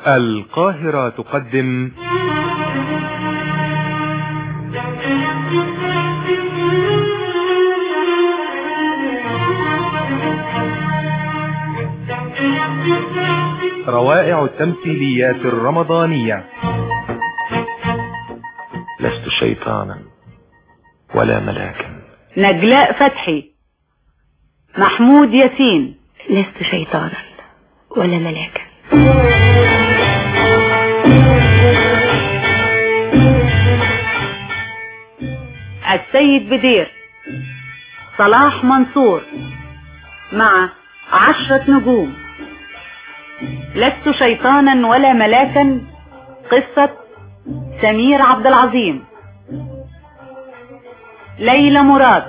القاهرة تقدم روائع التمثيليات الرمضانية لست شيطانا ولا ملاكا نجلاء فتحي محمود ياسين لست شيطانا ولا ملاكا السيد بدير صلاح منصور مع عشرة نجوم لست شيطانا ولا ملاكا قصة سمير عبد العظيم ليلى مراد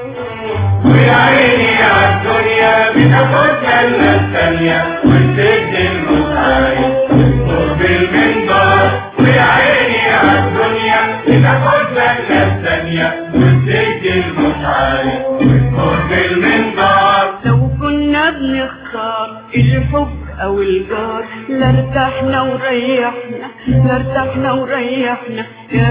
ويا عيني عالدنيا بتاخدنا لنا الثانية وتسد المصاري وتقرب المنبر ويا عيني عالدنيا بتاخدنا لنا الثانية وتسد المصاري وتقرب المنبر لو كنا بنختار الحب او الجار لارتحنا وريحنا لارتحنا وريحنا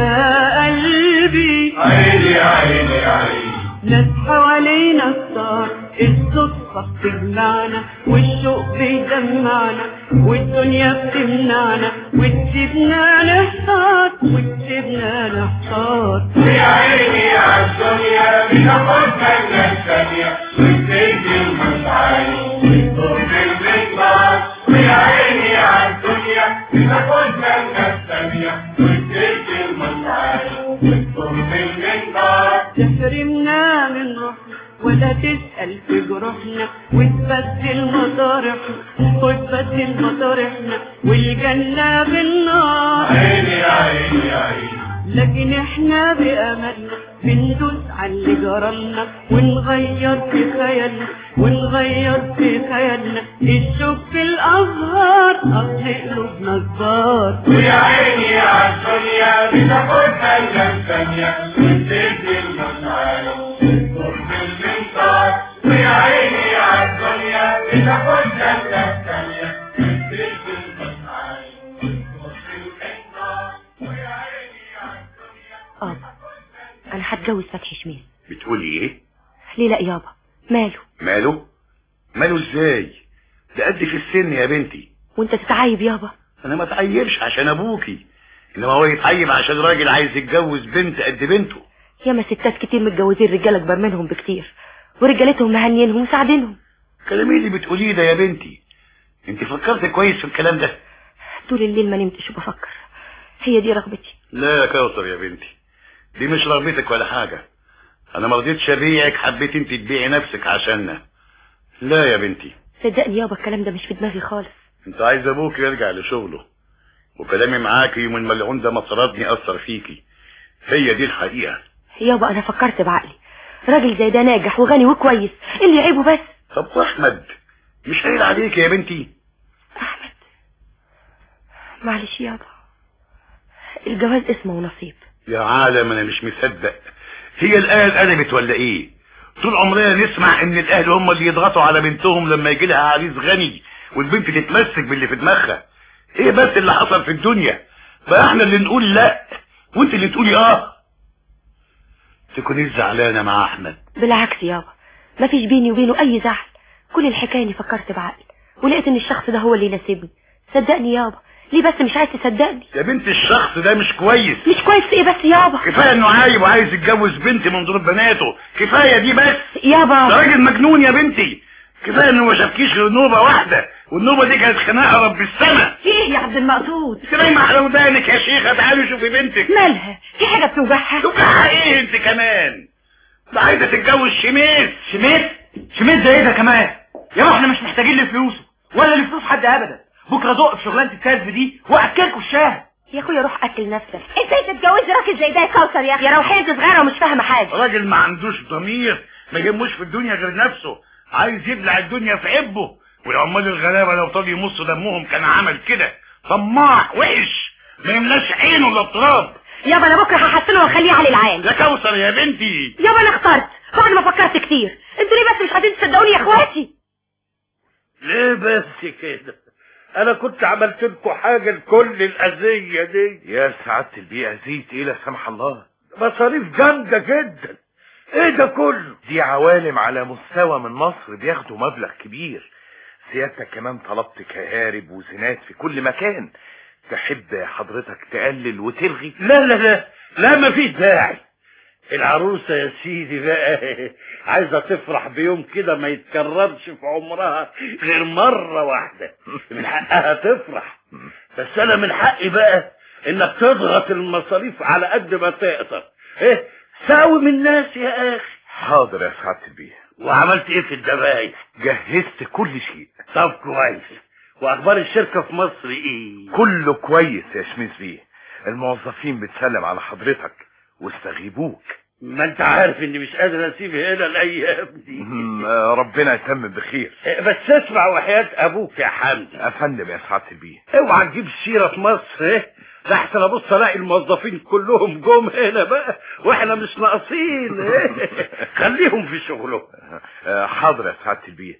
يا قلبي عيني عيني عيني ناس حوالينا كتار الصدفة بتجمعنا والشوق بيجمعنا والدنيا بتمنعنا وتسيبنا نحتار وتسيبنا نحتار ويا عيني عالدنيا بتاخدنا لنا الثانية وتسد المصاري وتقرب المنبر ويا عيني عالدنيا بتاخدنا لنا الثانية وتسد المصاري وتقرب المنبر تحرمنا من روحنا ولا تسأل في جروحنا وتبدل مطارحنا وتبدل مطارحنا والجنة بالنار عيني عيني عيني لكن احنا بأملنا بندوس على اللي جرالنا ونغير في خيالنا ونغير في خيالنا الشوق في الأزهار أصل قلوبنا كبار ويا عيني عالدنيا بتاخدنا لنا الثانية وتسد المصاري وتقرب المنبر ويا عيني عالدنيا بتاخدنا لنا الثانية وتسد المصاري وتقرب المنبر ويا عيني عالدنيا ابا انا هتجوز فتحي شميس بتقولي ايه ليه لا يابا ماله ماله ماله ازاي ده قد في السن يا بنتي وانت تتعايب يابا انا ما اتعيبش عشان ابوكي انما هو يتعيب عشان راجل عايز يتجوز بنت قد بنته ياما ستات كتير متجوزين رجاله اكبر منهم بكتير ورجالتهم مهنينهم ومساعدينهم الكلام اللي بتقوليه ده يا بنتي انت فكرت كويس في الكلام ده طول الليل ما نمتش وبفكر هي دي رغبتي لا يا كوثر يا بنتي دي مش رغبتك ولا حاجة انا ما رضيتش ابيعك حبيت انت تبيعي نفسك عشاننا لا يا بنتي صدقني يابا الكلام ده مش في دماغي خالص انت عايز ابوك يرجع لشغله وكلامي معاكي يوم الملعون ده ما طردني اثر فيكي هي دي الحقيقة يابا انا فكرت بعقلي راجل زي ده ناجح وغني وكويس إيه اللي يعيبه بس طب واحمد مش قايل عليك يا بنتي احمد معلش يابا الجواز اسمه ونصيب يا عالم انا مش مصدق هي الايه اتقلبت ولا ايه طول عمرنا نسمع ان الاهل هم اللي يضغطوا على بنتهم لما يجي لها عريس غني والبنت تتمسك باللي في دماغها ايه بس اللي حصل في الدنيا بقى احنا اللي نقول لا وانت اللي تقولي اه تكونيش زعلانه مع احمد بالعكس يابا مفيش بيني وبينه اي زعل كل الحكايه اني فكرت بعقلي ولقيت ان الشخص ده هو اللي يناسبني صدقني يابا ليه بس مش عايز تصدقني يا بنت الشخص ده مش كويس مش كويس في ايه بس يابا كفايه انه عايب وعايز يتجوز بنت من ضروب بناته كفايه دي بس ده يابا راجل مجنون يا بنتي كفايه انه ما شافكيش غير نوبه واحده والنوبه دي كانت خناقه رب السما في ايه يا عبد المقصود انت نايمه على ودانك يا شيخه تعالي شوفي بنتك مالها في حاجة بتوجعها توجعها ايه انت كمان ده عايزه تتجوز شميس شميت شميت ده ايه ده كمان يابا احنا مش محتاجين لفلوسه ولا لفلوس حد ابدا بكره زق في شغلانه الكذب دي واكلكوا الشاهد يا اخويا روح اكل نفسك ازاي تتجوزي راجل زي ده يا كوثر يا اخي يا روحي انت صغيره ومش فاهمه حاجه راجل ما عندوش ضمير ما يهموش في الدنيا غير نفسه عايز يبلع الدنيا في عبه والعمال الغلابه لو طال يمصوا دمهم كان عمل كده طماع وحش ما يملاش عينه الا التراب يابا انا بكره هحسنه واخليه على العال يا كوثر يا بنتي يابا انا اخترت بعد ما فكرت كتير انتوا ليه بس مش عايزين تصدقوني يا اخواتي ليه بس كده انا كنت عملت لكم حاجه لكل الاذيه دي يا سعادة البيئة زيت ايه لا سمح الله مصاريف جامده جدا ايه ده كله دي عوالم على مستوى من مصر بياخدوا مبلغ كبير سيادتك كمان طلبت كهارب وزنات في كل مكان تحب حضرتك تقلل وتلغي لا لا لا لا مفيش داعي العروسة يا سيدي بقى عايزة تفرح بيوم كده ما يتكررش في عمرها غير مرة واحدة من حقها تفرح بس أنا من حقي بقى إنك تضغط المصاريف على قد ما تقدر إيه ساوي من الناس يا أخي حاضر يا سعادة البيئة وعملت إيه في الذبايح جهزت كل شيء طب كويس وأخبار الشركة في مصر إيه كله كويس يا شميس بيه الموظفين بتسلم على حضرتك واستغيبوك ما أنت عارف إني مش قادر أسيب هنا الأيام دي مم، آه، ربنا يتمم بخير بس اسمع وحياة ابوك يا حمدي افندم يا سعادة البيه اوعى تجيب السيرة في مصر ايه ده احسن ابص الاقي الموظفين كلهم جم هنا بقى واحنا مش ناقصين ايه خليهم في شغلهم آه، حاضر يا سعادة البيه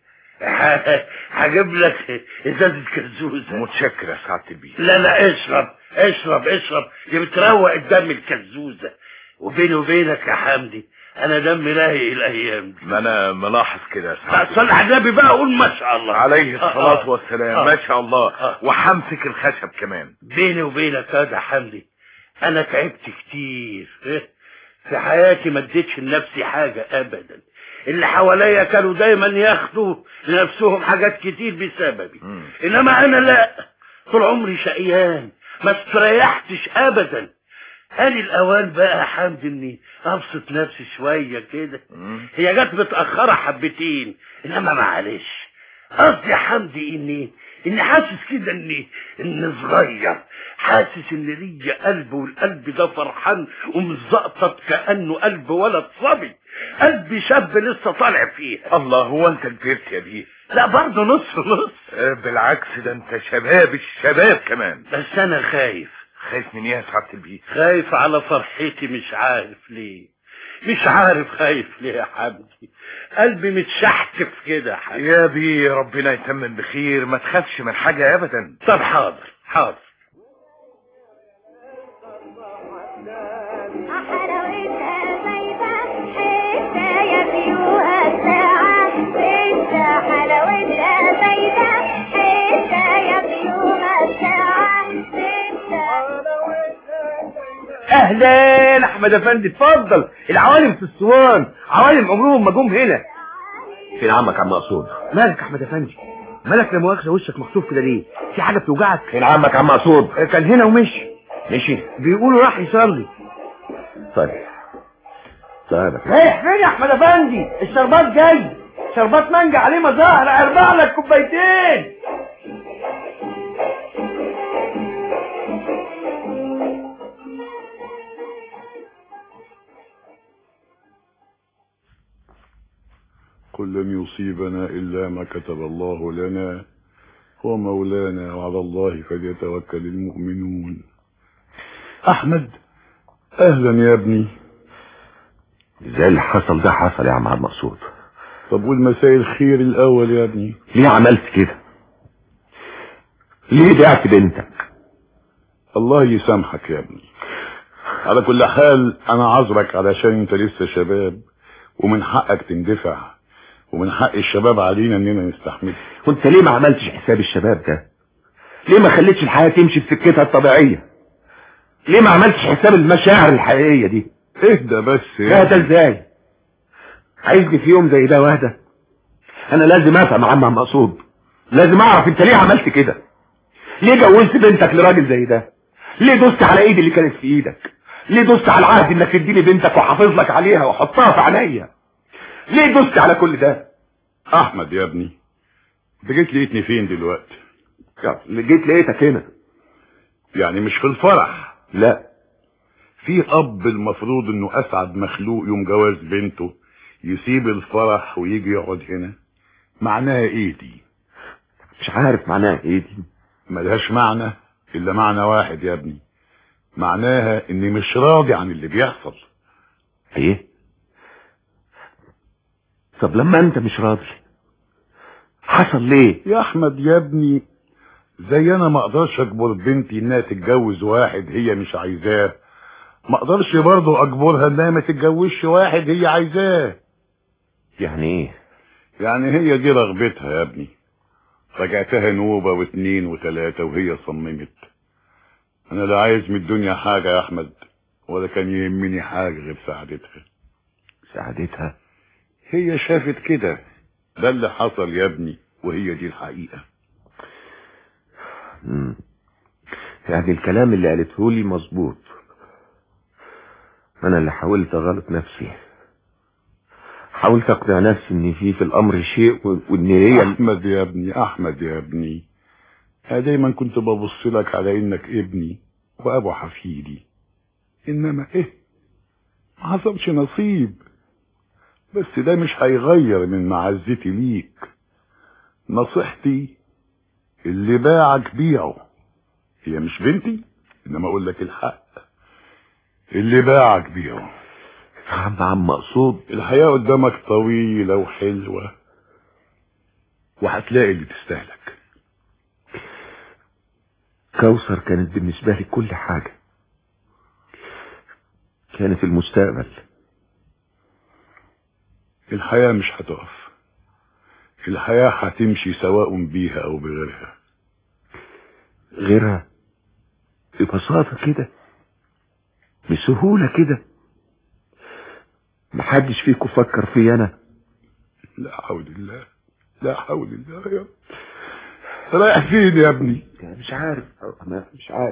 ه- هجيب لك ازازة كزوزة متشكر يا سعادة البيه لا لا اشرب اشرب اشرب دي بتروق الدم الكزوزة وبيني وبينك يا حمدي انا دمي لاهي الايام دي ما انا ملاحظ كده يا سعادة صلي على النبي بقى قول ما شاء الله عليه آه، الصلاة آه. والسلام آه. ما شاء الله آه. وحمسك الخشب كمان بيني وبينك يا ده حمدي انا تعبت كتير إيه؟ في حياتي ما اديتش لنفسي حاجة ابدا اللي حواليا كانوا دايما ياخدوا لنفسهم حاجات كتير بسببي مم. انما انا لا طول عمري شقيان ما استريحتش ابدا قال الاوان بقى يا حمدي اني ابسط نفسي شوية كده مم. هي جت متأخرة حبتين انما معلش قصدي يا حمدي اني اني حاسس كده اني اني صغير حاسس ان ليا قلب والقلب ده فرحان ومزقطط كانه قلب ولد صبي قلب شاب لسه طالع فيها الله هو انت كبرت يا بيه لا برضه نص نص آه، بالعكس ده انت شباب الشباب كمان بس انا خايف خايف من ايه يا سعادة البيه خايف على فرحتي مش عارف ليه مش عارف خايف ليه يا حمدي قلبي متشحتف كده يا حمدي يا بيه ربنا يتمم بخير ما تخافش من حاجة ابدا طب حاضر حاضر حلاوتها زايدة حتة يا بيوها الساعة انت حلاوتها زايدة حتة يا بيوها الساعة انت اهلا احمد افندي اتفضل العوالم في الصوان عوالم عمرهم ما جم هنا فين عمك عم مقصود مالك يا احمد افندي مالك لا مؤاخذه وشك مكسوف كده ليه في حاجه بتوجعك فين عمك عم مقصود آه، كان هنا ومشي مشي بيقولوا راح يصلي طيب طيب رايح فين يا احمد افندي الشربات جاي شربات مانجا عليه مظاهر اربع لك كوبايتين قل لن يصيبنا إلا ما كتب الله لنا هو مولانا وعلى الله فليتوكل المؤمنون أحمد أهلا يا ابني ازاي اللي حصل ده حصل يا عم عبد المقصود طب والمساء الخير الأول يا ابني ليه عملت كده ليه ضيعت بنتك الله يسامحك يا ابني على كل حال أنا عذرك علشان أنت لسه شباب ومن حقك تندفع ومن حق الشباب علينا إننا نستحمل وانت ليه ما عملتش حساب الشباب ده ليه ما خليتش الحياة تمشي في سكتها الطبيعية ليه ما عملتش حساب المشاعر الحقيقية دي اهدى بس يا اهدى ازاي عايزني في يوم زي ده واهدى انا لازم افهم عم عم مقصود لازم اعرف انت ليه عملت كده ليه جوزت بنتك لراجل زي ده ليه دوست على ايدي اللي كانت في ايدك ليه دوست على العهد انك تديني بنتك وحافظ لك عليها وحطها في عينيا ليه دوست على كل ده أحمد يا ابني انت جيت لقيتني فين دلوقتي يعني جيت لقيتك هنا يعني مش في الفرح لا في اب المفروض انه اسعد مخلوق يوم جواز بنته يسيب الفرح ويجي يقعد هنا معناها ايه دي مش عارف معناها ايه دي ملهاش معنى الا معنى واحد يا ابني معناها اني مش راضي عن اللي بيحصل ايه طب لما انت مش راضي حصل ليه يا احمد يا ابني زي انا ما اقدرش اجبر بنتي انها تتجوز واحد هي مش عايزاه ما اقدرش برضه اجبرها انها ما تتجوزش واحد هي عايزاه يعني ايه يعني هي دي رغبتها يا ابني رجعتها نوبة واتنين وتلاتة وهي صممت انا لا عايز من الدنيا حاجة يا احمد ولا كان يهمني حاجة غير سعادتها سعادتها هي شافت كده ده اللي حصل يا ابني وهي دي الحقيقة مم. يعني الكلام اللي قالته لي مظبوط انا اللي حاولت اغلط نفسي حاولت اقنع نفسي ان في في الامر شيء و- وان هي احمد يا ابني احمد يا ابني انا دايما كنت ببص لك على انك ابني وابو حفيدي انما ايه ما حصلش نصيب بس ده مش هيغير من معزتي ليك نصيحتي اللي باعك بيعه هي مش بنتي انما اقول لك الحق اللي باعك بيعه عم عم مقصود الحياة قدامك طويلة وحلوة وهتلاقي اللي تستاهلك كوثر كانت بالنسبة لي كل حاجة كانت المستقبل الحياة مش هتقف الحياة هتمشي سواء بيها او بغيرها غيرها ببساطة كده بسهولة كده محدش فيكم فكر في انا لا حول الله لا حول الله يا رب رايح فين يا ابني مش عارف انا مش عارف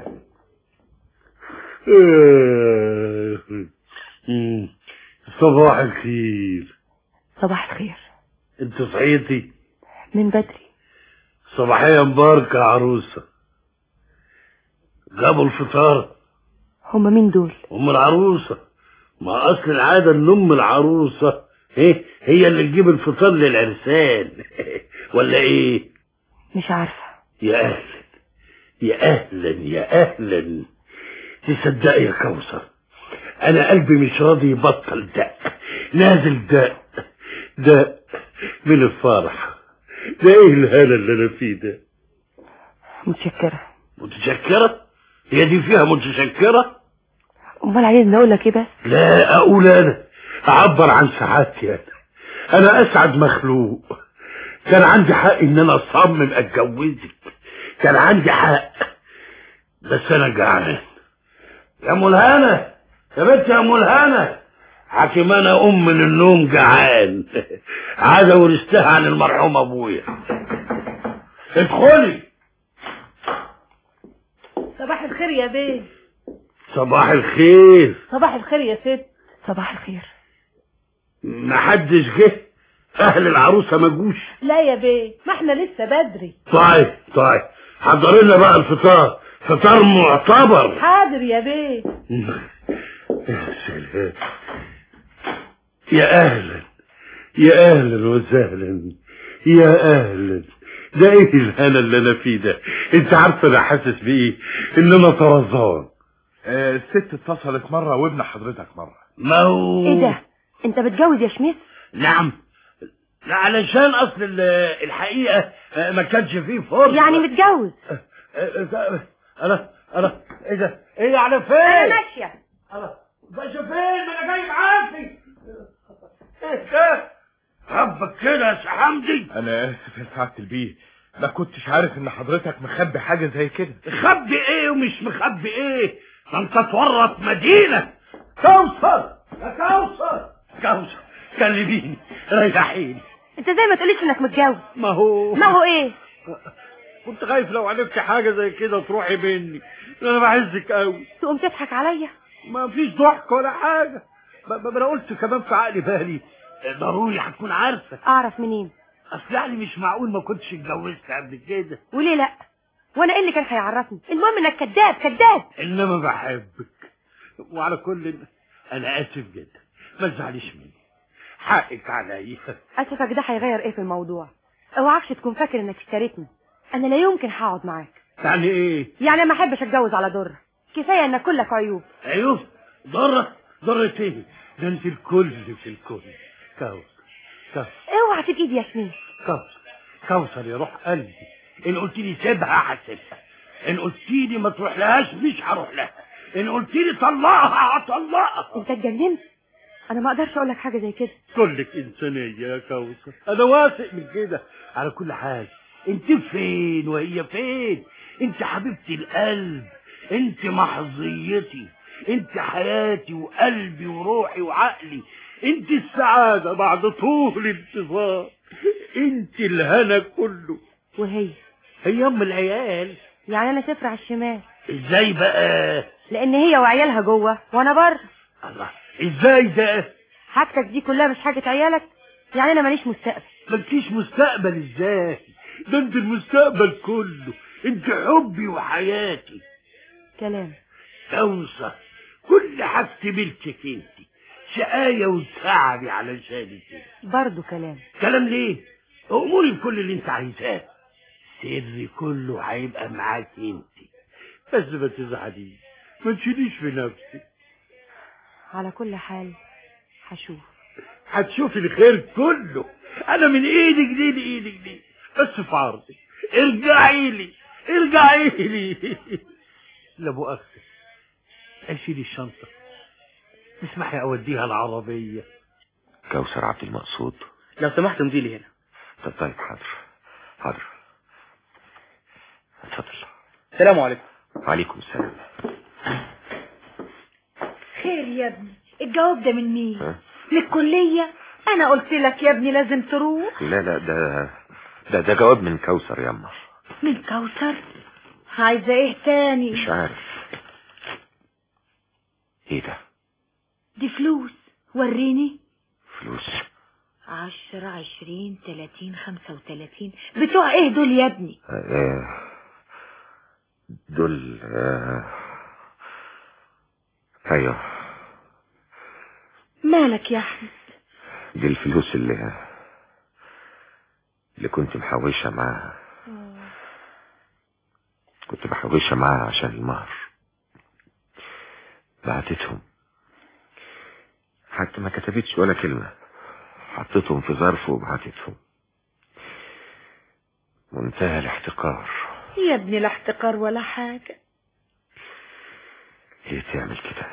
صباح الخير صباح الخير انت صحيتي من بدري صباحية مباركة يا عروسة جابوا الفطار هما مين دول ام العروسة ما اصل العادة ان ام العروسة هي هي اللي تجيب الفطار للعرسان ولا ايه مش عارفة يا اهلا يا اهلا يا اهلا تصدق يا كوثر انا قلبي مش راضي يبطل دق نازل دق دق من الفرح ده ايه الهنا اللي انا فيه ده متشكرة متشكرة هي دي فيها متشكرة امال عايزني اقول لك ايه بس لا اقول انا اعبر عن سعادتي انا انا اسعد مخلوق كان عندي حق ان انا اصمم اتجوزك كان عندي حق بس انا جعان يا ملهانة يا بنت يا ملهانة حكيم انا ام من النوم جعان عادة ورثتها عن المرحوم ابويا ادخلي صباح الخير يا بيه صباح الخير صباح الخير يا ست صباح الخير محدش جه اهل العروسه ما جوش لا يا بيه ما احنا لسه بدري طيب طيب حضر لنا بقى الفطار فطار معتبر حاضر يا بيه يا سلام يا اهلا يا اهلا وسهلا يا اهلا ده ايه الهنا اللي انا فيه ده انت عارفه انا حاسس بايه ان انا طرزان آه، الست اتصلت مرة وابن حضرتك مرة ما هو ايه ده انت بتجوز يا شميس نعم لا علشان اصل ال- الحقيقه ما كانش فيه فرصه يعني متجوز انا انا ايه ده ايه على فين انا ماشية انا باشا فين ما انا جاي معاكي ايه ده ربك كده يا سي حمدي انا اسف يا سعادة البيه ما كنتش عارف ان حضرتك مخبي حاجة زي كده مخبي ايه ومش مخبي ايه ده انت تورط مدينه كوثر يا كوثر كوثر كلميني ريحيني انت زي ما تقوليش انك متجوز ما هو ما هو ايه كنت خايف لو عرفت حاجه زي كده تروحي مني انا بعزك قوي تقوم تضحك عليا ما فيش ضحك ولا حاجه ب- ب- انا قلت كمان في عقلي بالي ضروري هتكون عارفه اعرف منين اصل يعني مش معقول ما كنتش اتجوزت قبل كده وليه لا وانا ايه اللي كان هيعرفني المهم انك كذاب كذاب انما بحبك وعلى كل انا اسف جدا ما تزعليش مني حقك عليا اسفك ده هيغير ايه في الموضوع اوعكش تكون فاكر انك اشتريتني انا لا يمكن هقعد معاك يعني ايه يعني ما احبش اتجوز على ضر كفايه انك كلك عيوب ايوه ضرة ضرة ايه ده انت الكل في الكل كوثر كوثر اوعى تجيب ياسمين كوثر كوثر يا روح قلبي ان قلت لي سيبها هسيبها ان قلت لي ما تروح لهاش مش هروح لها ان قلت لي طلقها هطلقها انت اتجننت انا ما اقدرش اقول لك حاجه زي كده كلك انسانيه يا كوثر انا واثق من كده على كل حال انت فين وهي فين انت حبيبتي القلب انت محظيتي انت حياتي وقلبي وروحي وعقلي انت السعاده بعد طول انتظار انت الهنا كله وهي هي ام العيال يعني انا صفر على الشمال ازاي بقى لان هي وعيالها جوه وانا بره الله ازاي ده حاجتك دي كلها مش حاجه عيالك يعني انا ماليش مستقبل مالكيش مستقبل ازاي ده انت المستقبل كله انت حبي وحياتي كلام كوثر كل حاجتي ملكك انت شقاية وتعبي علشان كده برضه كلام كلام ليه اموري بكل اللي انت عايزاه سري كله هيبقى معاك انت بس ما تزعليش ما تشيليش في نفسك على كل حال هشوف هتشوفي الخير كله انا من ايدك دي لايدك دي بس في عرضك ارجعي لي ارجعي لي لا مؤاخذة اشيل الشنطة تسمحي اوديها العربية كوثر عبد المقصود لو سمحت امضي لي هنا طب طيب حاضر حاضر اتفضل السلام عليكم وعليكم السلام خير يا ابني الجواب ده من مين ها؟ من الكلية انا قلت لك يا ابني لازم تروح لا لا ده ده ده جواب من كوثر ياما من كوثر عايزة ايه تاني مش عارف ايه ده دي فلوس وريني فلوس عشرة عشرين تلاتين خمسة وتلاتين بتوع ايه دول يا ابني آه، دول آه، ايوه مالك يا احمد دي الفلوس اللي اللي كنت محوشة معاها كنت بحوشها معاها عشان المهر بعتتهم حتى ما كتبتش ولا كلمة حطيتهم في ظرف وبعتتهم منتهى الاحتقار يا ابني لا احتقار ولا حاجة ليه تعمل كده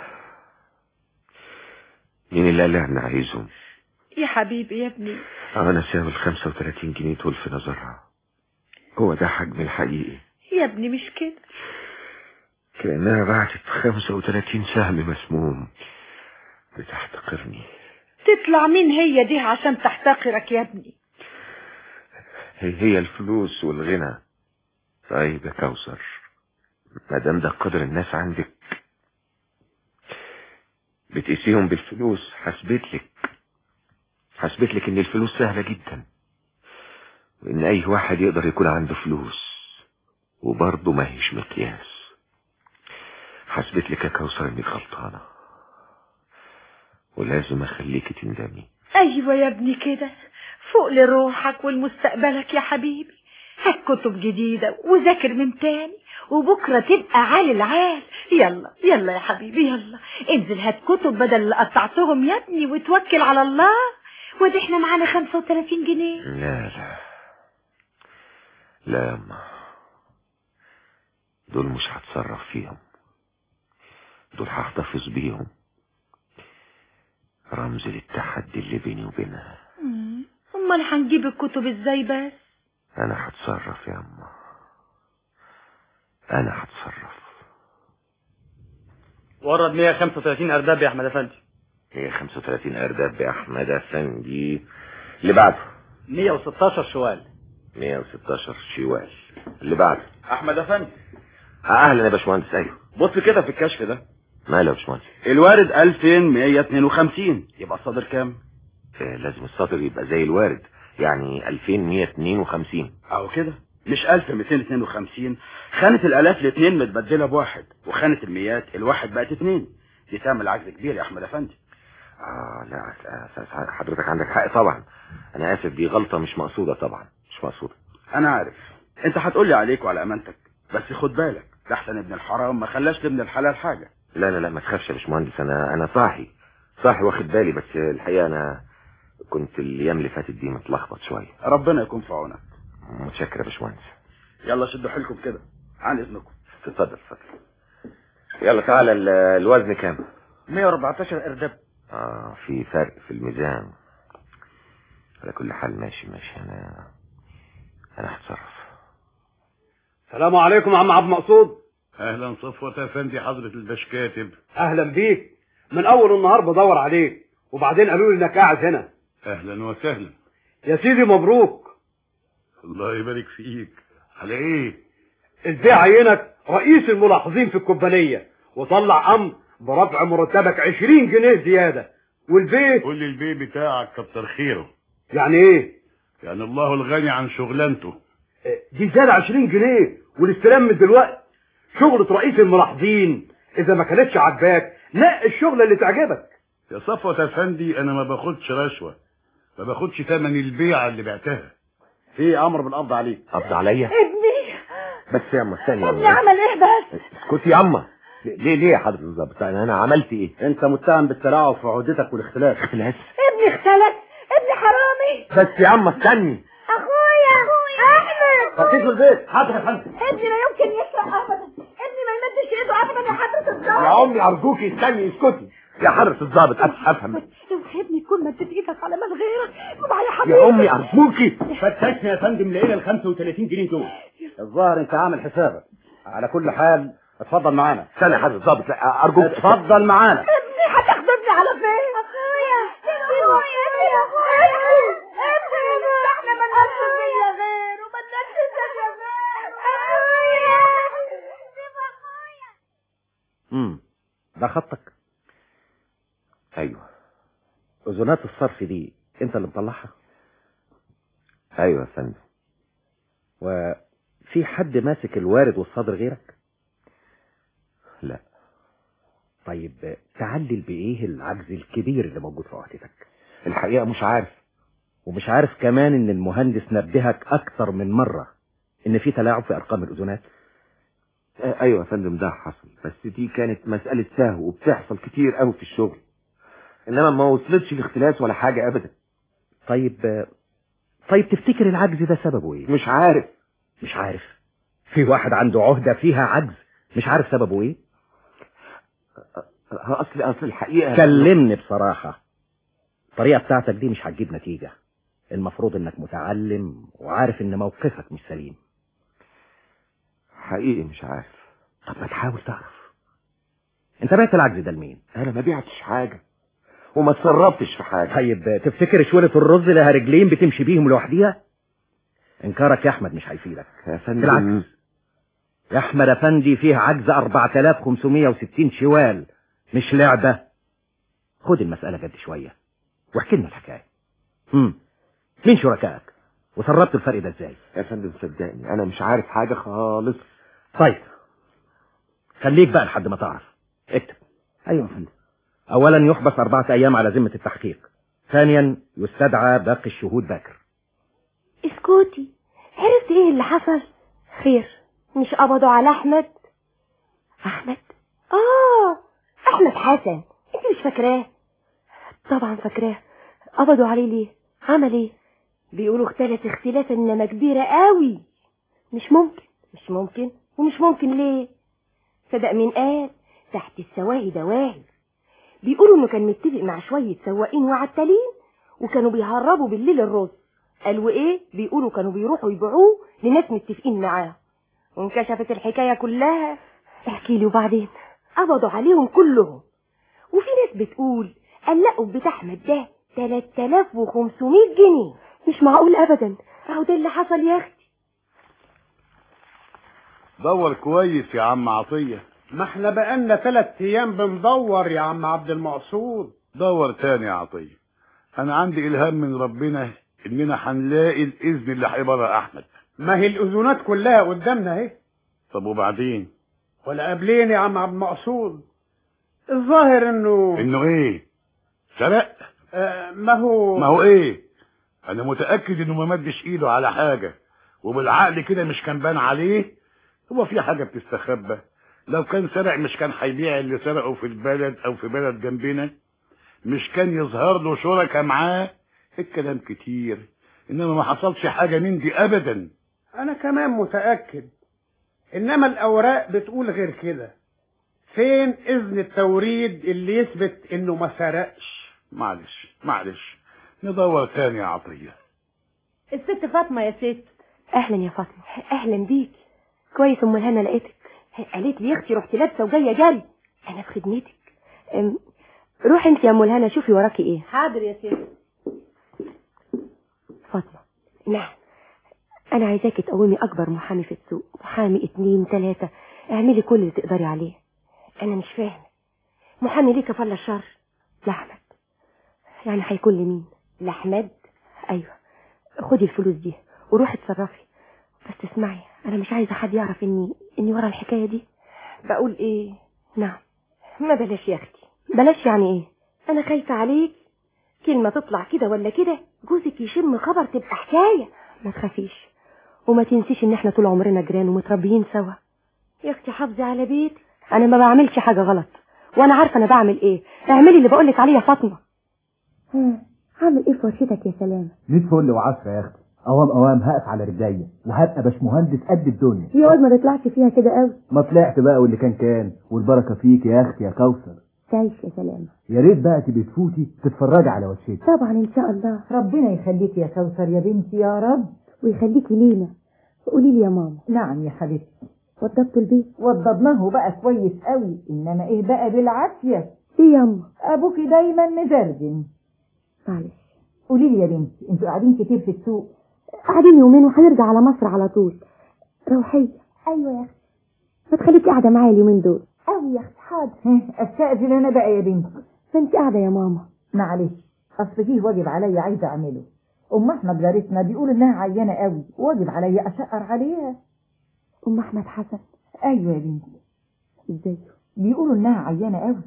مين اللي قال لها ان عايزهم يا حبيبي يا ابني انا ساوي ال 35 جنيه دول في نظرها هو ده حجم الحقيقي يا ابني مش كده كأنها بعتت 35 سهم مسموم بتحتقرني تطلع مين هي دي عشان تحتقرك يا ابني هي هي الفلوس والغنى طيب يا كوثر ما دام ده قدر الناس عندك بتقيسيهم بالفلوس حسبت لك حسبت لك ان الفلوس سهلة جدا وان اي واحد يقدر يكون عنده فلوس وبرضه ما هيش مقياس حسبت لك يا كوثر انك غلطانة ولازم اخليك تندمي ايوه يا ابني كده فوق لروحك ولمستقبلك يا حبيبي هات كتب جديدة وذاكر من تاني وبكرة تبقى عال العال يلا يلا يا حبيبي يلا انزل هات كتب بدل اللي قطعتهم يا ابني وتوكل على الله ودي احنا معانا 35 جنيه لا لا لا يا أما دول مش هتصرف فيهم دول هحتفظ بيهم رمز للتحدي اللي بيني وبينها مم. امال هنجيب الكتب ازاي بس انا هتصرف يا أما انا هتصرف ورد 135 ارداب يا احمد افندي هي 35 ارداب يا احمد افندي اللي بعده 116 شوال 116 شوال اللي بعده احمد افندي اهلا يا باشمهندس ايوه بص كده في الكشف ده ماله يا باشمهندس الوارد 2152 يبقى الصادر كام آه، لازم السطر يبقى زي الوارد يعني 2152 اهو كده مش 1252 خانة الالاف الاثنين متبدلة بواحد وخانة الميات الواحد بقت اتنين دي تعمل عجز كبير يا احمد افندي اه لا آه، حضرتك عندك حق طبعا انا اسف دي غلطة مش مقصودة طبعا مش مقصودة انا عارف انت هتقولي عليك وعلى امانتك بس خد بالك ده احسن ابن الحرام ما خلاش لابن الحلال حاجة لا لا لا ما تخافش يا باشمهندس انا انا صاحي صاحي واخد بالي بس الحقيقة انا كنت الايام اللي فاتت دي متلخبط شوية ربنا يكون في عونك متشكر يا باشمهندس يلا شدوا حيلكم كده عن اذنكم اتفضل اتفضل يلا تعالى ال- الوزن كام 114 اردب اه في فرق في الميزان على كل حال ماشي ماشي انا انا هتصرف السلام عليكم يا عم عبد المقصود اهلا صفوة افندي حضرة البشكاتب اهلا بيك من اول النهار بدور عليك وبعدين قالوا لي انك قاعد هنا اهلا وسهلا يا سيدي مبروك الله يبارك فيك على ايه ازاي عينك رئيس الملاحظين في الكوبانية وطلع امر برفع مرتبك 20 جنيه زيادة والبيت قول لي البيه بتاعك كتر خيره يعني ايه يعني الله الغني عن شغلانته دي زيادة 20 جنيه والاستلام من دلوقتي شغلة رئيس الملاحظين اذا ما كانتش عاجباك نقي الشغلة اللي تعجبك يا صفوة افندي انا ما باخدش رشوة ما باخدش تمن البيعة اللي بعتها في امر بالقبض عليك قبض عليا ابني بس يا اما استني يا ابني أما. عمل ايه بس اسكتي يا اما ليه ليه يا حضرة الظابط انا انا عملت ايه انت متهم بالتلاعب في عهدتك والاختلاف اختلاس ابني اختلف ابني حرامي بس يا اما استني اخويا احمد خطيت البيت حاضر يا فندم ابني لا يمكن يسرق ابدا ابني ما يمدش ايده ابدا يا حضرة الضابط يا امي ارجوكي استني اسكتي يا حضرة الظابط أف- افهم اوعى ابني يكون مدت ايدك على مال غيرك اوعى يا حبيبي يا امي ارجوكي فتشنا يا فندم لقينا ال 35 جنيه دول الظاهر انت عامل حسابك على كل حال اتفضل معانا استنى يا حضرة الظابط لا ارجوك اتفضل معانا ابني هتاخدني على فين اخويا اخويا ابني اخويا ابني احنا ما ننسى فيا غير وما ننسى فيا غير اخويا امم ده خطك ايوه اذونات الصرف دي انت اللي مطلعها ايوه يا فندم وفي حد ماسك الوارد والصادر غيرك لا طيب تعلل بايه العجز الكبير اللي موجود في عهدتك الحقيقة مش عارف ومش عارف كمان ان المهندس نبهك اكتر من مرة ان في تلاعب في ارقام الاذونات آه، ايوه يا فندم ده حصل بس دي كانت مسألة سهو وبتحصل كتير قوي في الشغل انما ما وصلتش لاختلاس ولا حاجة ابدا طيب طيب تفتكر العجز ده سببه ايه مش عارف مش عارف في واحد عنده عهدة فيها عجز مش عارف سببه ايه ها، اصل اصل الحقيقة كلمني بصراحة الطريقة بتاعتك دي مش هتجيب نتيجة المفروض انك متعلم وعارف ان موقفك مش سليم حقيقي مش عارف طب ما تحاول تعرف انت بعت العجز ده لمين انا ما بعتش حاجة وما اتصرفتش في حاجة طيب تفتكر شوية الرز لها رجلين بتمشي بيهم لوحديها انكارك يا احمد مش هيفيدك يا فندم بالعكس يا احمد افندي فيه عجز 4560 شوال مش لعبة خد المسألة جد شوية واحكي لنا الحكاية امم مين شركائك وسربت الفرق ده ازاي يا فندم صدقني انا مش عارف حاجة خالص طيب خليك بقى لحد ما تعرف اكتب ايوه يا فندم اولا يحبس اربعة ايام على ذمة التحقيق ثانيا يستدعى باقي الشهود باكر اسكتي عرفت ايه اللي حصل خير مش قبضوا على احمد احمد اه احمد حسن انت مش فاكراه طبعا فاكراه قبضوا عليه ليه عمل ايه بيقولوا اختلف اختلافا انما كبيرة قوي مش ممكن مش ممكن ومش ممكن ليه صدق مين قال تحت السواهي دواهي بيقولوا انه كان متفق مع شوية سواقين وعتالين وكانوا بيهربوا بالليل الرز قالوا ايه بيقولوا كانوا بيروحوا يبيعوه لناس متفقين معاه وانكشفت الحكاية كلها احكي لي وبعدين قبضوا عليهم كلهم وفي ناس بتقول قلقوا بيت احمد ده 3500 جنيه مش معقول ابدا اهو ده اللي حصل يا اختي دور كويس يا عم عطية ما احنا بقالنا ثلاث ايام بندور يا عم عبد المقصود دور تاني يا عطية انا عندي الهام من ربنا اننا هنلاقي الاذن اللي هيبرأ احمد ما هي الاذونات كلها قدامنا اهي طب وبعدين ولا قبلين يا عم عبد المقصود الظاهر انه انه ايه سرق آه ما هو ما هو ايه انا متأكد انه ما مدش ايده على حاجة وبالعقل كده مش كان بان عليه هو في حاجة بتستخبى لو كان سرق مش كان هيبيع اللي سرقه في البلد او في بلد جنبنا مش كان يظهر له شركة معاه الكلام كتير انما ما حصلش حاجة من دي ابدا انا كمان متأكد انما الاوراق بتقول غير كده فين اذن التوريد اللي يثبت انه ما سرقش معلش معلش ندور تاني يا عطية الست فاطمة يا ست اهلا يا فاطمه اهلا بيك كويس ام الهنا لقيتك قالت لي يا اختي رحت لابسه وجايه جري انا في خدمتك أم، روحي انت يا ام الهنا شوفي وراكي ايه حاضر يا ست فاطمه نعم انا عايزاكي تقومي اكبر محامي في السوق محامي اتنين تلاته اعملي كل اللي تقدري عليه انا مش فاهمه محامي ليه كفل الشر لاحمد يعني هيكون لمين لاحمد ايوه خدي الفلوس دي وروحي اتصرفي بس تسمعي انا مش عايزه حد يعرف اني اني ورا الحكايه دي بقول ايه نعم ما بلاش يا اختي بلاش يعني ايه انا خايفه عليك كلمه تطلع كده ولا كده جوزك يشم خبر تبقى حكايه ما تخافيش وما تنسيش ان احنا طول عمرنا جيران ومتربيين سوا يا اختي حافظي على بيتك انا ما بعملش حاجه غلط وانا عارفه انا بعمل ايه اعملي اللي بقولك عليه يا فاطمه هعمل ايه في ورشتك يا سلام ميت فل وعشرة يا اختي اوام اوام هقف على رجليا وهبقى باشمهندس قد الدنيا يا واد ما تطلعش فيها كده قوي ما طلعت بقى واللي كان كان والبركه فيك يا اختي يا كوثر تعيش يا سلام يا ريت بقى تبقي تفوتي تتفرجي على وشتي طبعا ان شاء الله ربنا يخليك يا كوثر يا بنتي يا رب ويخليكي لينا قولي لي يا ماما نعم يا حبيبتي وضبتوا البيت وضبناه بقى كويس قوي انما ايه بقى بالعافيه ايه يا اما ابوكي دايما مزرجن معلش قولي لي يا بنتي انتوا قاعدين كتير في السوق قاعدين يومين وهنرجع على مصر على طول روحية ايوه يا اختي ما تخليكي قاعدة معايا اليومين دول قوي يا اختي حاضر استاذن انا بقى يا بنتي فانت قاعدة يا ماما معلش اصل فيه واجب عليا عايزه اعمله ام احمد جارتنا بيقول انها عيانه قوي واجب عليا اشقر عليها ام احمد حسن ايوه يا بنتي ازاي بيقولوا انها عيانه قوي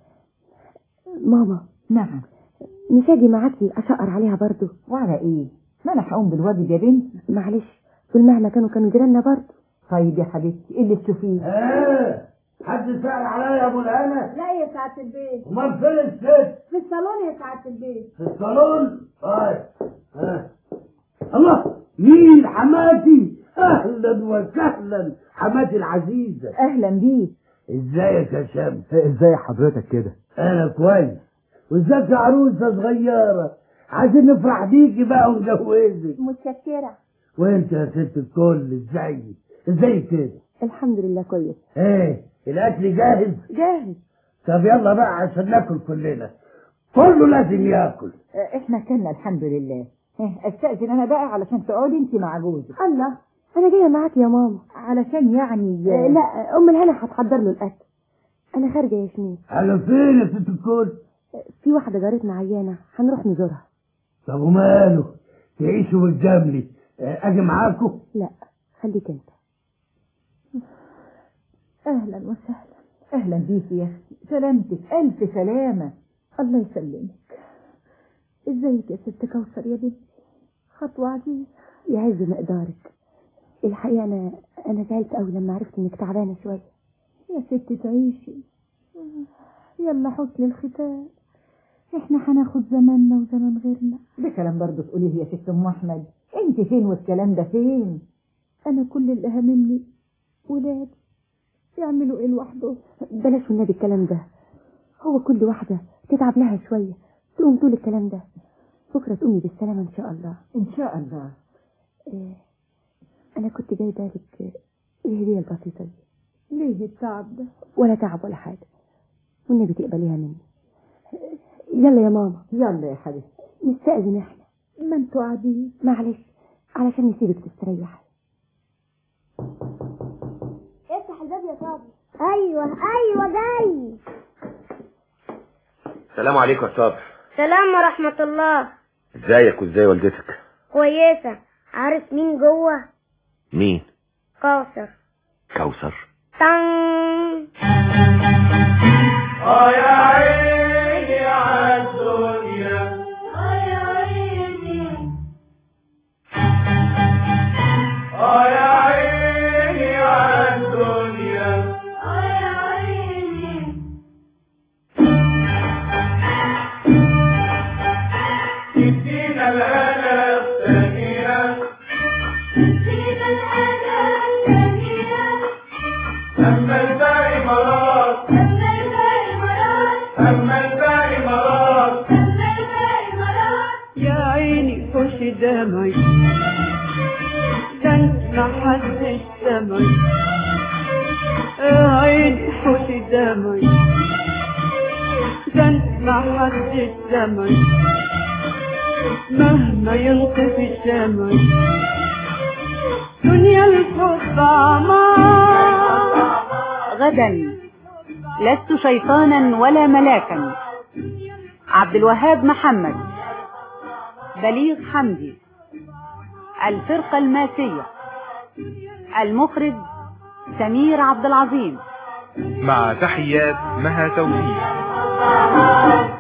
ماما نعم مش اجي معاكي اشقر عليها برضو وعلى ايه ما انا هقوم بالواجب يا بنتي معلش دول مهما كانوا كانوا جيراننا برضو طيب يا حبيبتي ايه اللي تشوفيه ايه حد سأل عليا يا ابو الهنا لا يا سعادة البيت امال فين الست في الصالون يا سعادة البيت في الصالون طيب ها الله مين حماتي اهلا وسهلا حماتي العزيزه اهلا بيك ازيك يا شمس ازاي حضرتك كده انا كويس وازيك يا عروسه صغيره عايزين نفرح بيكي بقى ونجوزك متشكرة وانت يا ست الكل ازيك ازيك كده الحمد لله كويس ايه الاكل جاهز جاهز طب يلا بقى عشان ناكل كلنا كله لازم ياكل احنا كنا الحمد لله اه، استاذن انا بقى علشان تقعدي انت مع جوزك الله انا جاية معاكي يا ماما علشان يعني آه، لا ام الهنا هتحضر له الاكل انا خارجة يا ياسمين على فين يا ست الكل في واحدة جارتنا عيانة هنروح نزورها طب وماله تعيشوا بالجملي اه، اجي معاكم لا خليك انت اهلا وسهلا اهلا بيكي يا اختي سلامتك الف سلامه الله يسلمك ازيك يا ست كوثر يا بنتي خطوة عزيزة يعز مقدارك الحقيقة أنا أنا زعلت أوي لما عرفت إنك تعبانة شوية يا ست تعيشي يلا حسن الختام احنا هناخد زماننا وزمن غيرنا ده كلام برضه تقوليه يا ست ام احمد انت فين والكلام ده فين أنا كل اللي هاممني ولادي يعملوا إيه لوحدهم بلاش والنبي الكلام ده هو كل واحدة تتعب لها شوية تقوم تقول الكلام ده بكرة تقومي بالسلامة إن شاء الله ان شاء الله إيه أنا كنت جايبة لك الهدية البسيطة دي ليه التعب ده ولا تعب ولا حاجة والنبي تقبليها مني يلا يا ماما يلا يا حبيبتي نستأذن احنا ما انتوا قاعدين معلش علشان نسيبك تستريحي افتح الباب يا صابر ايوه ايوه جاي السلام عليكم يا صابر سلام ورحمة الله ازيك وازاي والدتك كويسة عارف مين جوه مين كوثر كوثر تن اه يا عيني على الدنيا اه يا عيني اه يا عيني على الدنيا اه يا عيني ادينا الهنا الثانية ادينا دمعي ده انت محدش سمعي عيد حوت دمعي ده انت محدش سمعي مهما ينطف الشمع دنيا الحب عمار غدا لست شيطانا ولا ملاكا عبد الوهاب محمد بليغ حمدي الفرقة الماسية المخرج سمير عبد العظيم مع تحيات مها توفيق